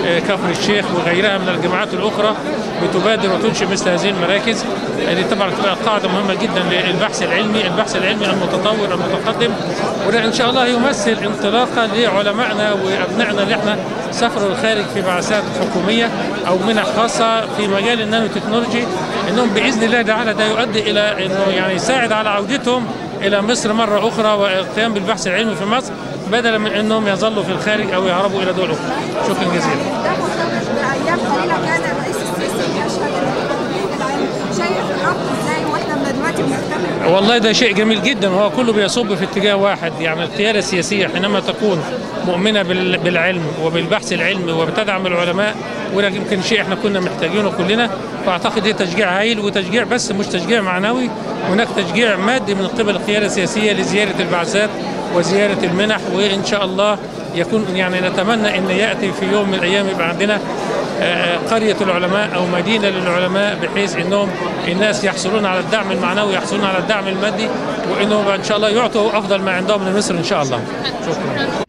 آه، كفر الشيخ وغيرها من الجامعات الاخرى بتبادر وتنشئ مثل هذه المراكز اللي طبعا تبقى قاعده مهمه جدا للبحث العلمي البحث العلمي المتطور المتقدم وده ان شاء الله يمثل انطلاقه لعلمائنا وابنائنا اللي احنا سافروا الخارج في بعثات حكوميه او منح خاصه في مجال النانو تكنولوجي انهم باذن الله تعالى ده يؤدي الى انه يعني يساعد على عودتهم الى مصر مره اخرى والقيام بالبحث العلمي في مصر بدلا من انهم يظلوا في الخارج او يهربوا الى دول اخرى شكرا جزيلا ده مرتبط بايام قليله كان الرئيس السيسي يشهد التطبيق العلمي شايف الربط ازاي واحنا من دلوقتي بنهتم والله ده شيء جميل جدا وهو كله بيصب في اتجاه واحد يعني القيادة السياسية حينما تكون مؤمنة بال- بالعلم وبالبحث العلمي وبتدعم العلماء وده يمكن شيء احنا كنا محتاجينه كلنا فاعتقد ده تشجيع هايل وتشجيع بس مش تشجيع معنوي هناك تشجيع مادي من قبل القيادة السياسية لزيارة البعثات وزيارة المنح وإن شاء الله يكون يعني نتمنى أن يأتي في يوم من الأيام يبقى عندنا آه، قرية العلماء أو مدينة للعلماء بحيث أنهم الناس يحصلون على الدعم المعنوي يحصلون على الدعم المادي وأنهم إن شاء الله يعطوا أفضل ما عندهم لمصر إن شاء الله شكرا